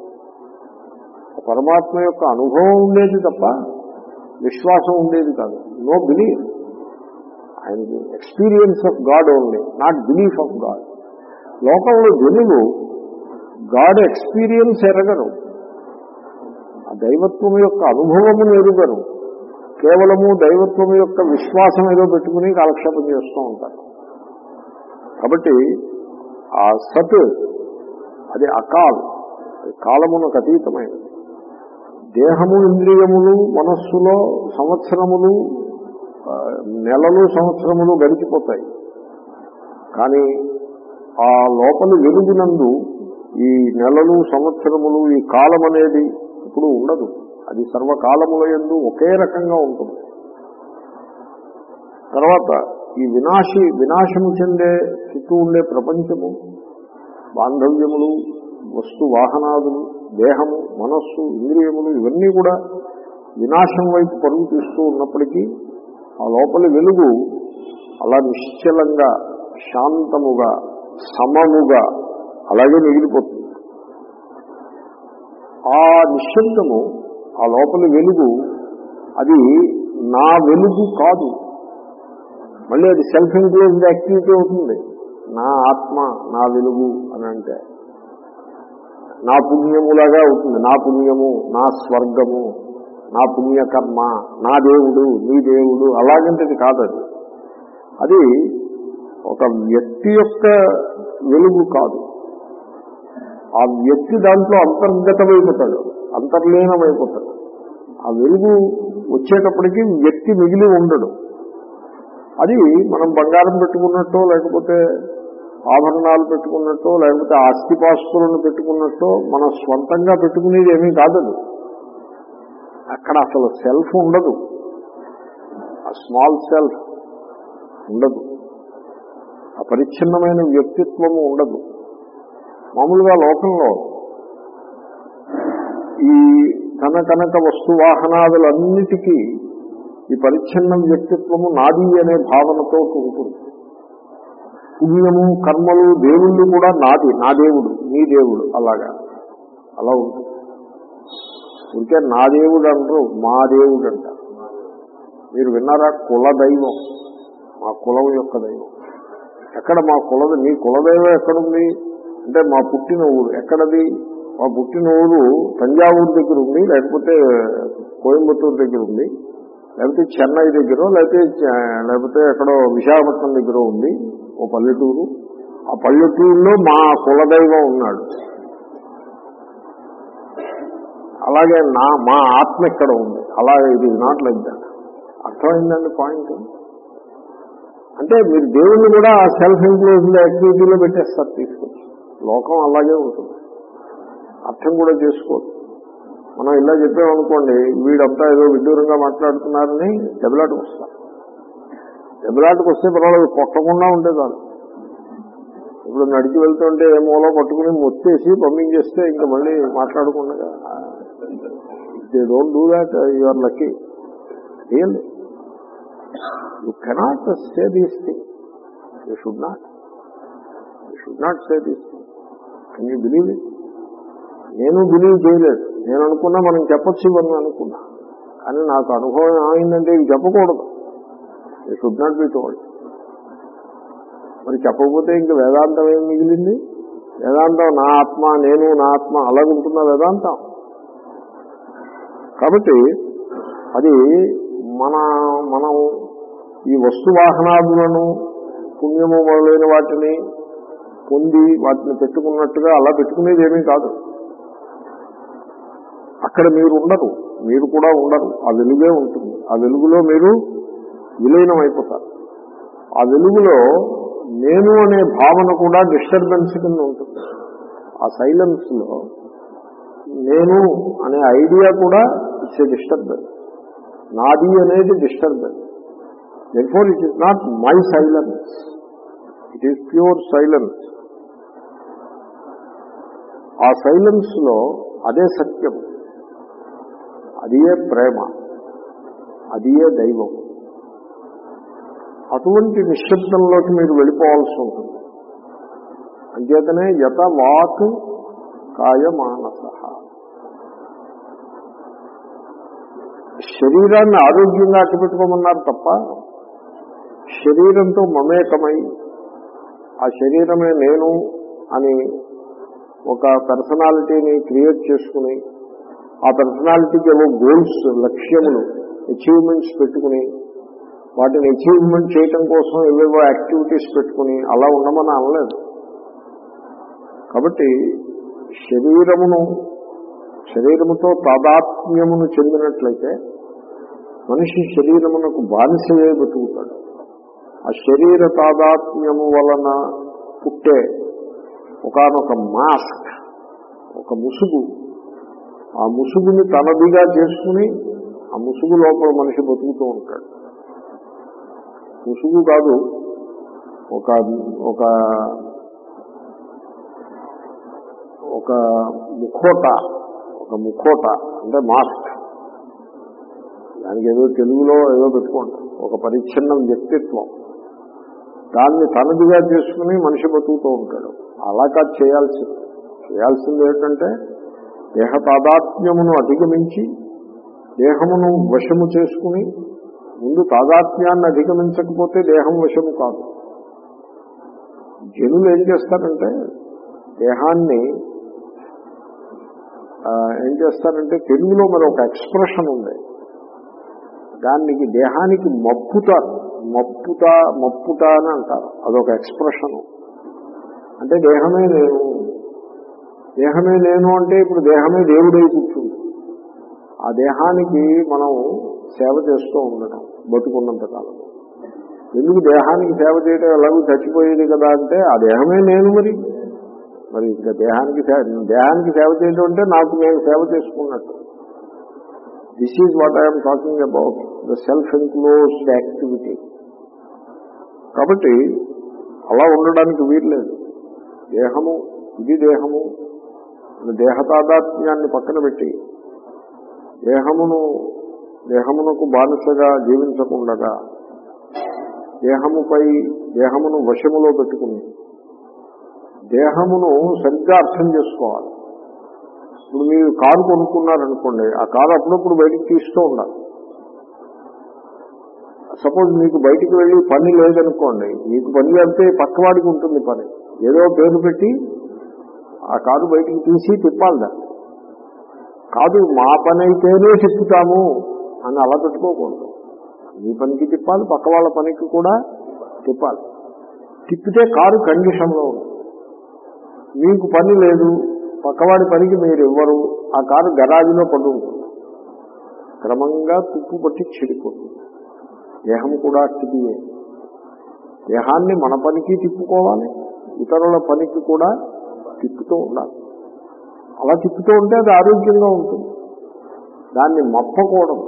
పరమాత్మ యొక్క అనుభవం ఉండేది తప్ప విశ్వాసం ఉండేది కాదు నో బిలీఫ్ ఆయనకి experience of God only not belief of God లోకంలో జనులు గాడ్ ఎక్స్పీరియన్స్ ఎరగరు ఆ దైవత్వం యొక్క అనుభవమును ఎరుగరు కేవలము దైవత్వం యొక్క విశ్వాసం ఏదో పెట్టుకుని కాలక్షేపం చేస్తూ ఉంటారు కాబట్టి ఆ సత్ అది అకాల్ అది కాలమునకు అతీతమైనది దేహము ఇంద్రియములు మనస్సులో సంవత్సరములు ఆ, నెలలు సంవత్సరములు గడిచిపోతాయి కానీ ఆ లోపలి వెలుగునందు ఈ నెలలు సంవత్సరములు ఈ కాలం అనేది ఇప్పుడు ఉండదు అది సర్వకాలముల యందు ఒకే రకంగా ఉంటుంది తర్వాత ఈ వినాశి వినాశము చెందే చుట్టూ ఉండే ప్రపంచము బాంధవ్యములు వస్తు వాహనాదులు దేహము మనస్సు ఇంద్రియములు ఇవన్నీ కూడా వినాశం వైపు పరుగు తీస్తూ ఉన్నప్పటికీ ఆ లోపలి వెలుగు అలా నిశ్చలంగా శాంతముగా సమముగా అలాగే మిగిలిపోతుంది ఆ నిశ్శబ్దము ఆ లోపలి వెలుగు అది నా వెలుగు కాదు మళ్ళీ అది సెల్ఫ్ ఎంక్లోజ్డ్ యాక్టివిటీ అవుతుంది నా ఆత్మ నా వెలుగు అని అంటే నా పుణ్యములాగా అవుతుంది నా పుణ్యము నా స్వర్గము నా పుణ్యకర్మ నా దేవుడు నీ దేవుడు అలాగంటిది కాదు అది అది ఒక వ్యక్తి యొక్క వెలుగు కాదు ఆ వ్యక్తి దాంట్లో అంతర్గతమైపోతాడు అంతర్లీనమైపోతాడు ఆ వెలుగు వచ్చేటప్పటికి వ్యక్తి మిగిలి ఉండడు అది మనం బంగారం పెట్టుకున్నట్టో లేకపోతే ఆభరణాలు పెట్టుకున్నట్టో లేకపోతే ఆస్తిపాస్తులను పెట్టుకున్నట్టో మన స్వంతంగా పెట్టుకునేది ఏమీ కాదు అది. అక్కడ అసలు సెల్ఫ్ ఉండదు ఆ స్మాల్ సెల్ఫ్ ఉండదు అపరిచ్ఛిన్నమైన వ్యక్తిత్వము ఉండదు మామూలుగా లోకంలో ఈ తన కనక వస్తు వాహనాదులన్నిటికీ ఈ పరిచ్ఛిన్న వ్యక్తిత్వము నాది అనే భావనతో ఉంటుంది పుణ్యము కర్మలు దేవుళ్ళు కూడా నాది నా దేవుడు నీ దేవుడు అలాగా అలా ఉంటుంది ఇంకే నా దేవుడు అంటారు మా దేవుడు అంటారు మీరు విన్నారా కుల దైవం మా కులం యొక్క దైవం ఎక్కడ మా కుల నీ కులదైవం ఎక్కడుంది అంటే మా పుట్టిన ఊరు ఎక్కడది మా పుట్టిన ఊరు తంజావూరు దగ్గర ఉంది లేకపోతే కోయంబత్తూరు దగ్గర ఉంది లేకపోతే చెన్నై దగ్గర లేకపోతే చ- లేకపోతే ఎక్కడో విశాఖపట్నం దగ్గర ఉంది ఓ పల్లెటూరు ఆ పల్లెటూరులో మా కులదైవం ఉన్నాడు అలాగే నా మా ఆత్మ ఇక్కడ ఉంది అలాగే ఇది నాట్ లైక్ దాట్ అర్థమైందండి పాయింట్ అంటే మీరు దేవుణ్ణి కూడా సెల్ఫ్ ఎంక్లోజ్డ్ యాక్టివిటీలో పెట్టేస్తారు తీసుకొచ్చి లోకం అలాగే ఉంటుంది అర్థం కూడా చేసుకోరు మనం ఇలా చెప్పామనుకోండి వీడంతా ఏదో విడ్డూరంగా మాట్లాడుతున్నారని దెబ్బలాటకు వస్తారు దెబ్బలాటకు వస్తే పర్వాలేదు కొట్టకుండా ఉంటే చాలు ఇప్పుడు నడిచి వెళ్తుంటే ఏ మూలో పట్టుకుని మొత్తేసి పంపించేస్తే ఇంకా మళ్ళీ మాట్లాడకుండా they don't do that you are lucky really you cannot say these thing you should not you should not say these thing can you believe it నేను బిలీవ్ చేయలేదు నేను అనుకున్నా మనం చెప్పొచ్చు ఇవన్నీ అనుకున్నా కానీ నాకు అనుభవం ఏమైందంటే ఇవి చెప్పకూడదు you should not be told మరి చెప్పకపోతే ఇంక వేదాంతం ఏం మిగిలింది వేదాంతం నా ఆత్మ నేను నా ఆత్మ అలాగుంటున్న వేదాంతం కాబట్టి అది మన మనం ఈ వస్తు వాహనాదులను పుణ్యము మొదలైన వాటిని పొంది వాటిని పెట్టుకున్నట్టుగా అలా పెట్టుకునేది ఏమీ కాదు అక్కడ మీరు ఉండరు మీరు కూడా ఉండరు ఆ వెలుగే ఉంటుంది ఆ వెలుగులో మీరు విలీనం అయిపోతారు ఆ వెలుగులో నేను అనే భావన కూడా డిస్టర్బెన్స్ కింద ఉంటుంది ఆ సైలెన్స్ లో నేను అనే ఐడియా కూడా ఇట్స్ ఏ డిస్టర్బెన్స్ నాది అనేది disturbance therefore it is not my silence it is pure silence ఆ సైలెన్స్ లో అదే సత్యం అదియే ప్రేమ అదియే దైవం అటువంటి నిశ్శబ్దంలోకి మీరు వెళ్ళిపోవాల్సి ఉంటుంది అంచేతనే యత వాక్ కాయ మానస శరీరాన్ని ఆరోగ్యంగా అట్టుపెట్టుకోమన్నారు తప్ప శరీరంతో మమేకమై ఆ శరీరమే నేను అని ఒక పర్సనాలిటీని క్రియేట్ చేసుకుని ఆ పర్సనాలిటీకి ఏవో గోల్స్ లక్ష్యములు అచీవ్మెంట్స్ పెట్టుకుని వాటిని అచీవ్మెంట్ చేయటం కోసం ఏవేవో యాక్టివిటీస్ పెట్టుకుని అలా ఉండమని అనలేదు కాబట్టి శరీరమును శరీరముతో తాదాత్మ్యమును చెందినట్లయితే మనిషి శరీరమునకు బానిసయే బతుకుతాడు ఆ శరీర తాదాత్మ్యము వలన పుట్టే ఒకనొక మాస్క్ ఒక ముసుగు ఆ ముసుగుని తనదిగా చేసుకుని ఆ ముసుగు లోపల మనిషి బతుకుతూ ఉంటాడు ముసుగు కాదు ఒక ఒక ఒక ముఖోట ఒక ముఖోట అంటే మాస్క్ దానికి ఏదో తెలుగులో ఏదో పెట్టుకోండి ఒక పరిచ్ఛిన్నం వ్యక్తిత్వం దాన్ని తనదిగా చేసుకుని మనిషి బతుకుతూ ఉంటాడు అలా కాదు చేయాల్సింది చేయాల్సింది ఏంటంటే దేహ తాదాత్మ్యమును అధిగమించి దేహమును వశము చేసుకుని ముందు తాదాత్మ్యాన్ని అధిగమించకపోతే దేహం వశము కాదు జనులు ఏం చేస్తారంటే దేహాన్ని ఆ, ఏం చేస్తారంటే తెలుగులో మరి ఒక ఎక్స్ప్రెషన్ ఉంది దానికి దేహానికి మప్పుత మప్పుత మప్పుట అని అంటారు అదొక ఎక్స్ప్రెషన్ అంటే దేహమే నేను దేహమే నేను అంటే ఇప్పుడు దేహమే దేవుడై కూర్చుంది ఆ దేహానికి మనం సేవ చేస్తూ ఉండడం బతుకున్నంత కాలం ఎందుకు దేహానికి సేవ చేయడం ఎలాగో చచ్చిపోయేది కదా అంటే ఆ దేహమే నేను మరి మరి ఇంకా దేహానికి సే- దేహానికి సేవ చేయడం అంటే నాకు నేను సేవ చేసుకున్నట్టు this is what I'm talking about the self enclosed activity కాబట్టి అలా ఉండడానికి వీల్లేదు దేహము ఇది దేహము అని దేహ తాదాత్మ్యాన్ని పక్కన పెట్టి దేహమును దేహమునకు బానిసగా జీవించకుండగా దేహముపై దేహమును వశములో పెట్టుకుని దేహమును సరిగ్గా అర్థం చేసుకోవాలి ఇప్పుడు మీరు కారు కొనుక్కున్నారనుకోండి ఆ కారు అప్పుడప్పుడు బయటికి తీస్తూ ఉండాలి సపోజ్ మీకు బయటికి వెళ్ళి పని లేదనుకోండి మీకు పని లేకపోతే పక్కవాడికి ఉంటుంది పని ఏదో పేరు పెట్టి ఆ కారు బయటికి తీసి తిప్పాలి దాన్ని కాదు మా పని అయితేనే తిప్పుతాము అని అలా పెట్టుకోకూడదు మీ పనికి తిప్పాలి పక్క వాళ్ళ పనికి కూడా తిప్పాలి తిప్పితే కారు కండిషన్లో ఉంది మీకు పని లేదు పక్కవాడి పనికి మీరు ఇవ్వరు ఆ కారు గరాజులో పడి ఉంటుంది క్రమంగా తుప్పు పట్టి చెడిపోతుంది దేహం కూడా స్థితియే దేహాన్ని మన పనికి తిప్పుకోవాలి ఇతరుల పనికి కూడా తిప్పుతూ ఉండాలి అలా తిప్పుతూ ఉంటే అది ఆరోగ్యంగా ఉంటుంది దాన్ని మప్పకూడదు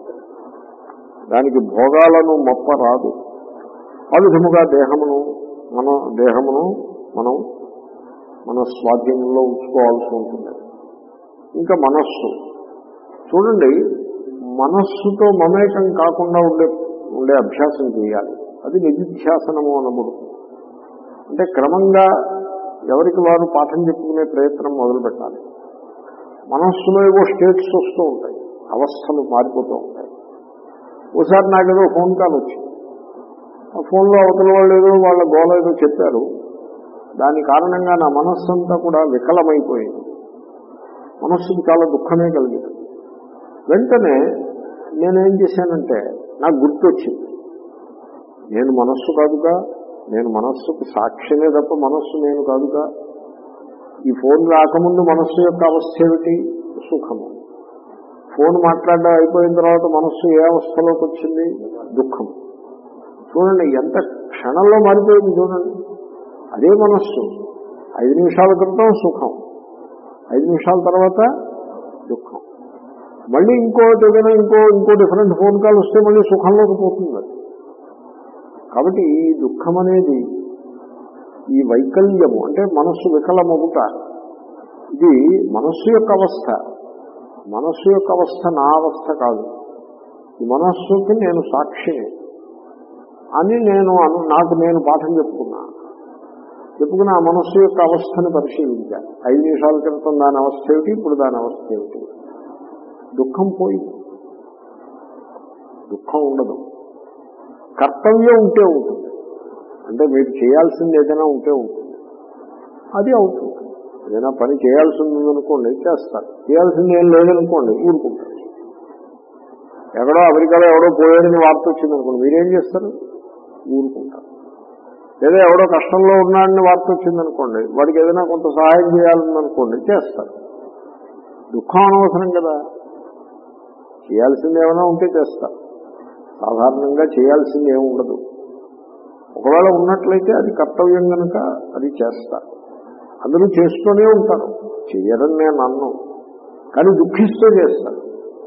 దానికి భోగాలను మప్ప రాదు ఆ విధముగా దేహమును మన దేహమును మనం మన స్వాధీనంలో ఉంచుకోవాల్సి ఉంటుంది ఇంకా మనస్సు చూడండి మనస్సుతో మమేకం కాకుండా ఉండే ఉండే అభ్యాసం చేయాలి అది నిధిధ్యాసనము అనబడుతుంది అంటే క్రమంగా ఎవరికి వారు పాఠం చెప్పుకునే ప్రయత్నం మొదలు పెట్టాలి మనస్సులో ఏవో స్టేట్స్ వస్తూ ఉంటాయి అవస్థలు మారిపోతూ ఉంటాయి ఒకసారి నాకేదో ఫోన్ కాల్ వచ్చింది ఆ ఫోన్లో అవతల వాళ్ళు ఏదో వాళ్ళ గోల ఏదో చెప్పారు దాని కారణంగా నా మనస్సు అంతా కూడా వికలమైపోయింది మనస్సుకి చాలా దుఃఖమే కలిగింది వెంటనే నేనేం చేశానంటే నాకు గుర్తొచ్చింది నేను మనస్సు కాదుగా నేను మనస్సుకు సాక్షినే తప్ప మనస్సు నేను కాదుగా ఈ ఫోన్ రాకముందు మనస్సు యొక్క అవస్థ ఏమిటి సుఖము ఫోన్ మాట్లాడడం అయిపోయిన తర్వాత మనస్సు ఏ అవస్థలోకి వచ్చింది దుఃఖం చూడండి ఎంత క్షణంలో మారిపోయింది చూడండి అదే మనస్సు ఐదు నిమిషాల క్రితం సుఖం ఐదు నిమిషాల తర్వాత దుఃఖం మళ్ళీ ఇంకోటి ఏదైనా ఇంకో ఇంకో డిఫరెంట్ ఫోన్ కాల్ వస్తే మళ్ళీ సుఖంలోకి పోతుంది అది. కాబట్టి ఈ దుఃఖం అనేది ఈ వైకల్యము అంటే మనస్సు వికలమగుట ఇది మనస్సు యొక్క అవస్థ మనస్సు యొక్క అవస్థ నా అవస్థ కాదు ఈ మనస్సుకి నేను సాక్షిని అని నేను అను- నాకు నేను పాఠం చెప్పుకున్నా చెప్పుకుని ఆ మనస్సు యొక్క అవస్థని పరిశీలించాను ఐదు నిమిషాల క్రితం దాని అవస్థ ఏమిటి ఇప్పుడు దాని అవస్థ ఏమిటి దుఃఖం పోయింది దుఃఖం ఉండదు కర్తవ్యం ఉంటే ఉంటుంది అంటే మీరు చేయాల్సింది ఏదైనా ఉంటే ఉంటుంది అది అవుతుంది ఏదైనా పని చేయాల్సింది ఉందనుకోండి చేస్తారు చేయాల్సింది ఏం లేదనుకోండి ఊరుకుంటారు ఎక్కడో అమెరికాలో ఎవడో పోయాడని వార్త వచ్చిందనుకోండి మీరేం చేస్తారు ఊరుకుంటారు లేదా ఎవడో కష్టంలో ఉన్నాడని వార్త వచ్చిందనుకోండి వాడికి ఏదైనా కొంత సహాయం చేయాలనుకోండి చేస్తారు దుఃఖం అనవసరం కదా చేయాల్సింది ఏమైనా ఉంటే చేస్తారు సాధారణంగా చేయాల్సింది ఏమి ఉండదు ఒకవేళ ఉన్నట్లయితే అది కర్తవ్యం కనుక అది చేస్తారు అందరూ చేస్తూనే ఉంటారు చేయరని నేను అన్ను కానీ దుఃఖిస్తూ చేస్తారు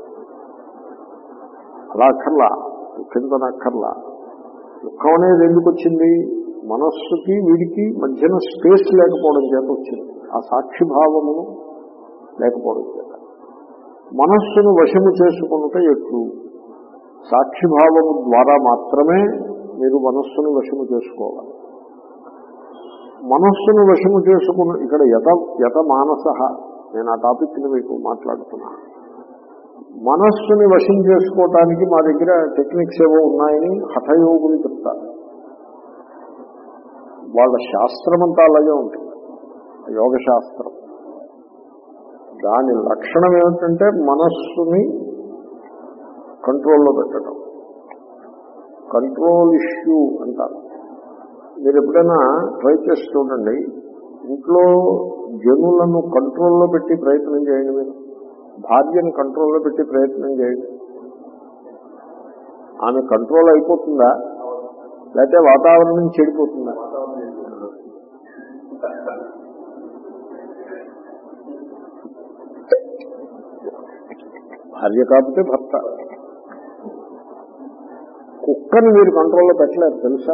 అలా అక్కర్లా దుఃఖించనక్కర్లా దుఃఖం అనేది ఎందుకు వచ్చింది మనస్సుకి వీడికి మధ్యన స్పేస్ లేకపోవడం చేత వచ్చింది ఆ సాక్షిభావమును లేకపోవడం చేత మనస్సును వశము చేసుకున్నట ఎట్లు సాక్షిభావము ద్వారా మాత్రమే మీరు మనస్సును వశము చేసుకోవాలి మనస్సును వశము చేసుకున్న ఇక్కడ యత యత మానస నేను ఆ టాపిక్ని మీకు మాట్లాడుతున్నా మనస్సుని వశం చేసుకోవటానికి మా దగ్గర టెక్నిక్స్ ఏవో ఉన్నాయని హఠయోగులు చెప్తారు వాళ్ళ శాస్త్రం అంతా అలాగే ఉంటుంది యోగ శాస్త్రం దాని లక్షణం ఏమిటంటే మనస్సుని కంట్రోల్లో పెట్టడం కంట్రోల్ ఇష్యూ అంటారు మీరు ఎప్పుడైనా ట్రై చేసి చూడండి ఇంట్లో జనులను కంట్రోల్లో పెట్టి ప్రయత్నం చేయండి మీరు భార్యను కంట్రోల్లో పెట్టి ప్రయత్నం చేయండి ఆమె కంట్రోల్ అయిపోతుందా లేకపోతే వాతావరణం చెడిపోతుందా భార్య కాకపోతే భర్త కుక్కని మీరు కంట్రోల్లో పెట్టలేరు తెలుసా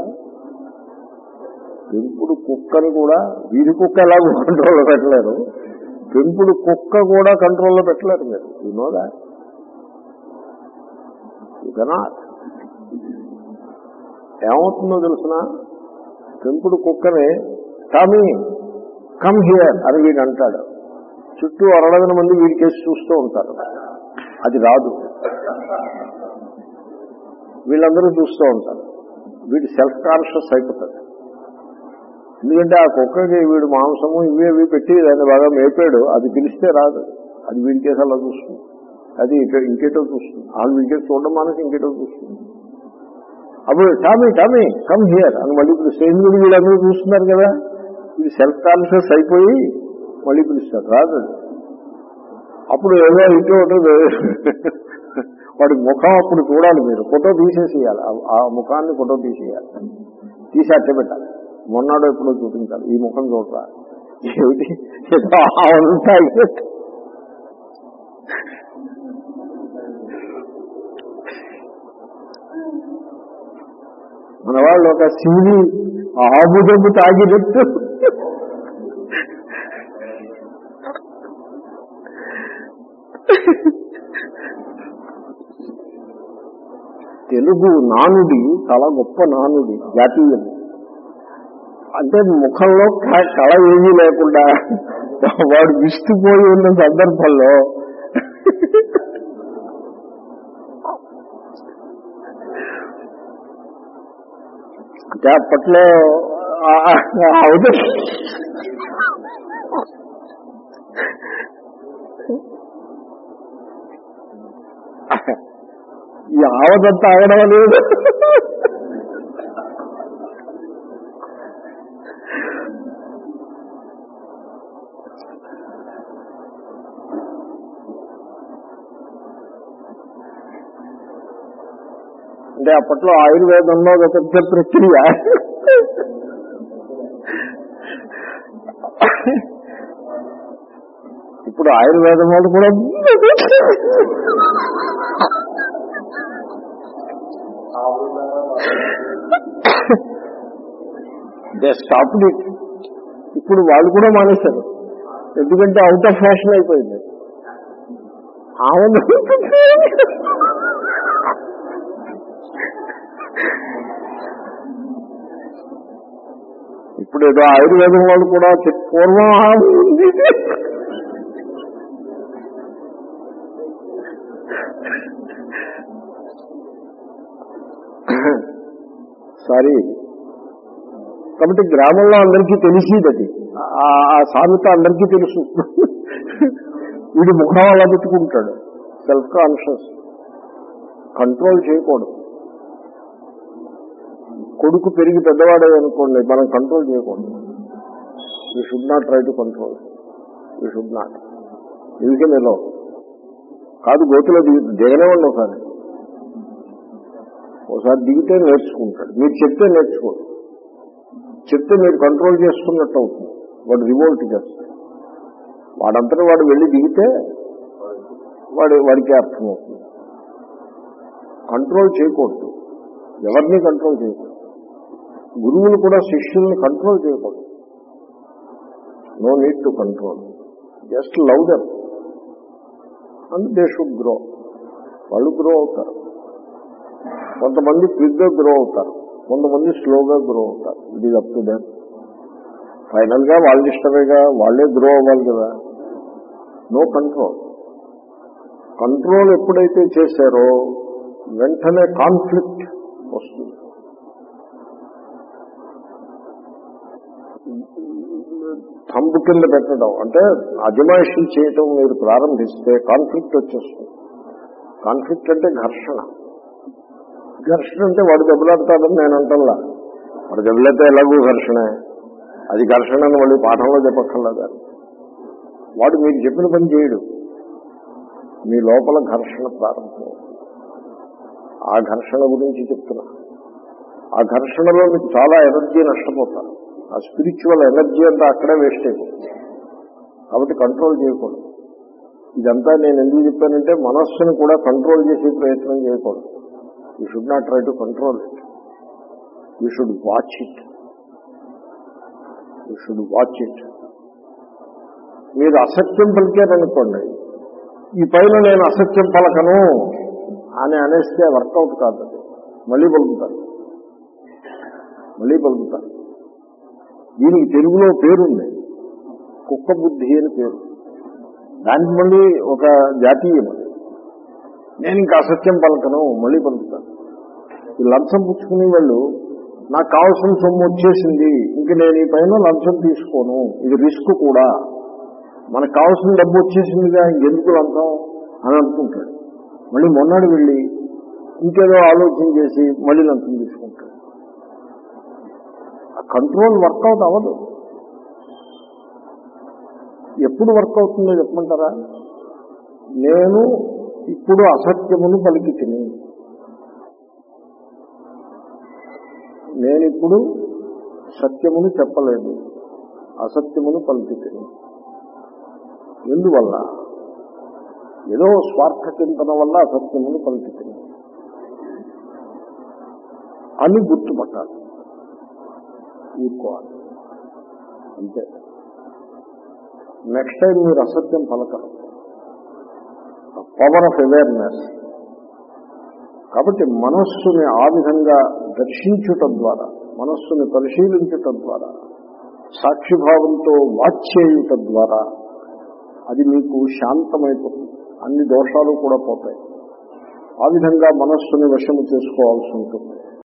పెంపుడు కుక్కని కూడా వీధి కుక్క ఎలాగో కంట్రోల్లో పెట్టలేరు పెంపుడు కుక్క కూడా కంట్రోల్లో పెట్టలేరు మీరు you know that you cannot ఏమవుతుందో తెలుసిన పెంపుడు కుక్కని టామీ కమ్ హియర్ అని వీడు అంటాడు చుట్టూ అరడగన మంది వీడి కేసు చూస్తూ ఉంటారు అది రాదు వీళ్ళందరూ చూస్తూ ఉంటారు వీడు సెల్ఫ్ కాన్షియస్ అయిపోతాడు ఎందుకంటే ఆ కుక్కకి వీడు మాంసము ఇవి ఇవి పెట్టి దాన్ని బాగా మేపాడు అది పిలిస్తే రాదు అది వీడికేసి అలా చూస్తుంది అది ఇక- ఇంకేటో చూస్తుంది వాళ్ళు వీడికేసి చూడడం మానేసి ఇంకేటో చూస్తుంది అప్పుడు టామీ టామీ కమ్ హియర్ అని మళ్ళీ పిలుస్తే ఎందుకు వీళ్ళందరూ చూస్తున్నారు కదా ఇది సెల్ఫ్ కాన్షియస్ అయిపోయి మళ్ళీ పిలుస్తారు రాదు అది. అప్పుడు ఏదో ఇటు అటు వాడి ముఖం అప్పుడు చూడాలి మీరు ఫోటో తీసేసేయాలి ఆ- ఆ ముఖాన్ని ఫోటో తీసేయాలి తీసి అట్ట పెట్టాలి మొన్నాడో ఎప్పుడో చూపించాలి ఈ ముఖం చూడరా ఏమిటి ఏదో ఆవులంతా అయిపోయింది. మన వాళ్ళు ఒక శివుని ఆవు దెబ్బ తాగినట్టు తెలుగు నానుడి చాలా గొప్ప నానుడి జాతీయం అంటే ముఖంలో క- కళ ఏమీ లేకుండా వాడు విస్తుపోయి ఉన్న సందర్భంలో అంటే అప్పట్లో ఆ- ఆ- అవును ఈ ఆవదంతా ఆగడం లేదు అంటే అప్పట్లో ఆయుర్వేదంలో ఒక పెద్ద ప్రక్రియ ఇప్పుడు ఆయుర్వేదం వాళ్ళు కూడా దే స్టాప్ ఇట్ ఇప్పుడు వాళ్ళు కూడా మానేశారు ఎందుకంటే అవుట్ ఆఫ్ ఫ్యాషన్ అయిపోయింది అవును ఇప్పుడు ఏదో ఆయుర్వేదం వాళ్ళు కూడా చెప్- పూర్వం ఆవు ఉంది. సారీ కాబట్టి గ్రామంలో అందరికీ తెలిసేది అది ఆ- ఆ సామెత అందరికీ తెలుసు వీడి ముఖం అలా పెట్టుకుంటాడు సెల్ఫ్ కాన్షియస్ కంట్రోల్ చేయకూడదు కొడుకు పెరిగి పెద్దవాడే అనుకోండి మనం కంట్రోల్ చేయకూడదు you should not try to control you should not నిలిచిలో కాదు గోతులో దిగ- దిగనివ్వండి ఒకసారి ఒకసారి దిగితే నేర్చుకుంటాడు మీరు చెప్తే నేర్చుకోడు చెప్తే మీరు కంట్రోల్ చేసుకున్నట్టు అవుతుంది వాడు రివోల్ట్ చేస్తాడు వాడంతటా వాడు వెళ్ళి దిగితే వాడి వాడికి అర్థమవుతుంది కంట్రోల్ చేయకూడదు ఎవరిని కంట్రోల్ చేయకూడదు గురువులు కూడా శిష్యుల్ని కంట్రోల్ చేయకూడదు no need to control just love them and they should grow వాళ్ళు గ్రో అవుతారు కొంతమంది క్విక్గా గ్రో అవుతారు కొంతమంది స్లోగా గ్రో అవుతారు ఇది అప్ టు దెమ్ ఫైనల్ గా వాళ్ళ ఇష్టమేగా వాళ్ళే గ్రో అవ్వాలి కదా నో కంట్రోల్ కంట్రోల్ ఎప్పుడైతే చేశారో వెంటనే కాన్ఫ్లిక్ట్ వస్తుంది థంబ్ కింద పెట్టడం అంటే అజమాయిషీ చేయటం మీరు ప్రారంభిస్తే కాన్ఫ్లిక్ట్ వచ్చేస్తుంది కాన్ఫ్లిక్ట్ అంటే ఘర్షణ ఘర్షణ అంటే వాడు దెబ్బలాడతాడని నేను అంటల్లా వాడు దెబ్బలైతే ఎలాగూ ఘర్షణే అది ఘర్షణ అని మళ్ళీ పాఠంలో చెప్పక్కర్లేదా వాడు మీకు చెప్పిన పని చేయడు మీ లోపల ఘర్షణ ప్రారంభం ఆ ఘర్షణ గురించి చెప్తున్నా ఆ ఘర్షణలో మీకు చాలా ఎనర్జీ నష్టపోతారు ఆ స్పిరిచువల్ ఎనర్జీ అంతా అక్కడే వేస్ట్ అయిపోతుంది కాబట్టి కంట్రోల్ చేయకూడదు ఇదంతా నేను ఎందుకు చెప్పానంటే మనస్సును కూడా కంట్రోల్ చేసే ప్రయత్నం చేయకూడదు you should not try to control it you should watch it you should watch it మీరు అసత్యం పలికారనుకోండి ఈ పైన నేను అసత్యం పలకను అని అనేస్తే వర్కౌట్ కాదు అది మళ్ళీ పలుకుతారు మళ్ళీ పలుకుతారు దీనికి తెలుగులో పేరుంది కుక్క బుద్ధి అని పేరు దానికి మళ్ళీ ఒక జాతీయం అది నేను ఇంకా అసత్యం పలకను మళ్ళీ పలుకుతాను ఈ లంచం పుచ్చుకునే వాళ్ళు నాకు కావాల్సిన సొమ్ము వచ్చేసింది ఇంక నేను ఈ పైన లంచం తీసుకోను ఇది రిస్క్ కూడా మనకు కావాల్సిన డబ్బు వచ్చేసిందిగా ఇంకెందుకు లంచం అని అనుకుంటాడు మళ్ళీ మొన్నడు వెళ్ళి ఇంకేదో ఆలోచన చేసి మళ్ళీ లంచం తీసుకుంటాడు ఆ కంట్రోల్ వర్కౌట్ అవ్వదు ఎప్పుడు వర్క్ అవుతుందో చెప్పమంటారా నేను ఇప్పుడు అసత్యమును పలికి తిని నేనిప్పుడు సత్యమును చెప్పలేదు అసత్యమును పలికి తిని ఎందువల్ల ఏదో స్వార్థ చింతన వల్ల అసత్యమును పలికి తిని అని గుర్తుపట్టాలి ఊరుకోవాలి అంతే నెక్స్ట్ టైం మీరు అసత్యం పలకరు పవర్ ఆఫ్ అవేర్నెస్ కాబట్టి మనస్సుని ఆ విధంగా దర్శించుట ద్వారా మనస్సుని పరిశీలించటం ద్వారా సాక్షిభావంతో వాచ్యేయుట ద్వారా అది మీకు శాంతమైపోతుంది అన్ని దోషాలు కూడా పోతాయి ఆ విధంగా మనస్సుని వశము చేసుకోవాల్సి ఉంటుంది